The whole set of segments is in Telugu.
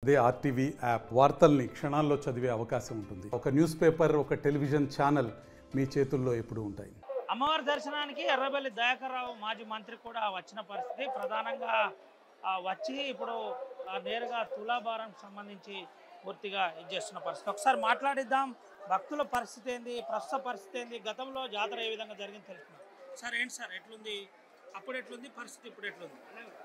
అదే ఆర్టీవీ యాప్ వార్తల్ని క్షణాల్లో చదివే అవకాశం ఉంటుంది ఒక న్యూస్ పేపర్ ఒక టెలివిజన్ ఛానల్ మీ చేతుల్లో ఎప్పుడూ ఉంటాయి అమ్మవారి దర్శనానికి ఎర్రబెల్లి దయాకర్ రావు మాజీ మంత్రి కూడా వచ్చిన పరిస్థితి ప్రధానంగా ఆ, వచ్చి ఇప్పుడు ఆ, నేరుగా తులాభారం సంబంధించి పూర్తిగా ఇది చేస్తున్న పరిస్థితి ఒకసారి మాట్లాడిద్దాం భక్తుల పరిస్థితి ఏంది ప్రస్తుత పరిస్థితి ఏంది గతంలో జాతర ఏ విధంగా జరిగింది తెలుసుకుందాం సార్ ఏంటి సార్ ఎట్లుంది అప్పుడు ఎట్లుంది పరిస్థితి ఇప్పుడు ఎట్లుంది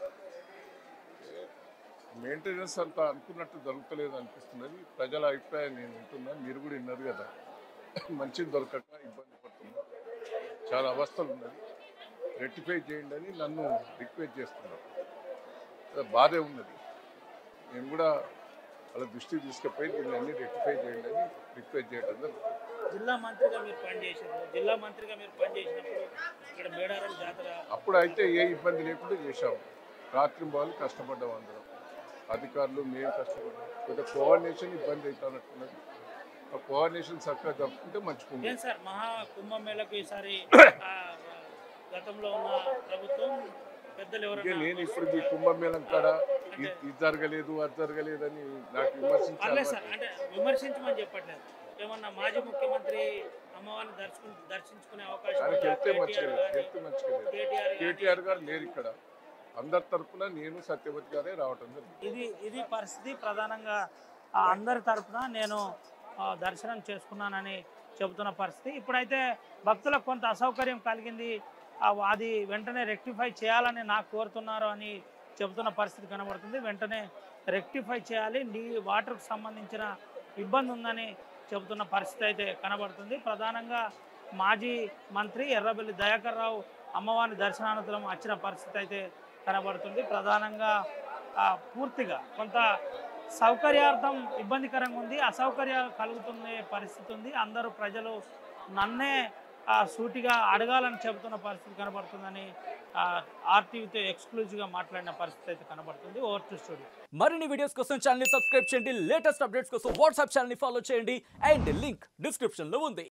మెయింటెనెన్స్ అంత అనుకున్నట్టు జరుగుతలేదు అనిపిస్తున్నది ప్రజల అభిప్రాయం నేను వింటున్నా మీరు కూడా విన్నారు కదా మంచిది దొరకక ఇబ్బంది పడుతున్నా చాలా అవస్థలు ఉన్నది రెక్టిఫై చేయండి అని నన్ను రిక్వెస్ట్ చేస్తున్నారు అది బాధే ఉన్నది నేను కూడా వాళ్ళ దృష్టికి తీసుకుపోయి దీన్ని అన్ని రెక్టిఫై చేయండి అని రిక్వెస్ట్ చేయడం జరుగుతుంది జిల్లా మంత్రిగా మీరు పనిచేసారు జిల్లా మంత్రిగా మీరు పనిచేసినప్పుడు ఇక్కడ మేడారం జాతర అప్పుడు అయితే ఏ ఇబ్బంది లేకుండా చేశాము రాత్రి వాళ్ళు కష్టపడ్డాం అందరం అధికారులు మేము కష్టపడ్డాం కొంచెం కోఆర్డినేషన్ ఇబ్బంది అవుతున్నట్టున్నది ఆ కోఆర్డినేషన్ చక్కగా జరుపుకుంటే మంచిగా ఏం సార్ మహా కుంభమేళకు ఈసారి ఆ, గతంలో ఉన్న ప్రభుత్వం పెద్దలు ఇక ఎవరైనా నేను ఇప్పుడు ఈ కుంభమేళం కాడ ఇది ఇది జరగలేదు అది జరగలేదని నాకు పర్లేదు సార్ విమర్శించాలి అంటే విమర్శించమని చెప్పట్లేదు ఏమన్నా మాజీ ముఖ్యమంత్రి అమ్మవారిని దర్శకు దర్శించుకునే అవకాశం ఆయనకి ఉందా? వెళ్తే మంచిగా కేటీఆర్ లేదు గాని, వెళ్తే మంచిగా లేదు కేటీఆర్ గాని. కేటీఆర్ గారు లేరు ఇక్కడ అందరి తరపున నేను సత్యవతి గారే రావటం జరిగింది ఇది ఇది పరిస్థితి ప్రధానంగా ఆ, అందరి తరపున నేను ఆ, దర్శనం చేసుకున్నానని చెబుతున్న పరిస్థితి ఇప్పుడైతే భక్తులకు కొంత అసౌకర్యం కలిగింది ఆ, అది వెంటనే రెక్టిఫై చేయాలని నాకు కోరుతున్నారు అని చెబుతున్న పరిస్థితి కనబడుతుంది వెంటనే రెక్టిఫై చేయాలి నీ వాటర్కు సంబంధించిన ఇబ్బంది ఉందని చెబుతున్న పరిస్థితి అయితే కనబడుతుంది ప్రధానంగా మాజీ మంత్రి ఎర్రబెల్లి దయాకర్ రావు అమ్మవారి దర్శనానంతరం వచ్చిన పరిస్థితి అయితే కనబడుతుంది ప్రధానంగా ఆ, పూర్తిగా కొంత సౌకర్యార్థం ఇబ్బందికరంగా ఉంది అసౌకర్యాలు కలుగుతున్న పరిస్థితి ఉంది అందరూ ప్రజలు నన్నే ఆ, సూటిగా అడగాలని చెబుతున్న పరిస్థితి కనబడుతుందని ఆర్టీవీతో ఎక్స్క్లూజివ్గా మాట్లాడిన పరిస్థితి అయితే కనబడుతుంది ఓవర్ టు స్టూడియో మరిన్ని వీడియోస్ కోసం ఛానల్ ని సబ్స్క్రైబ్ చేయండి లేటెస్ట్ అప్డేట్స్ కోసం వాట్సాప్ ఛానల్ ని ఫాలో చేయండి అండ్ లింక్ డిస్క్రిప్షన్ లో ఉంది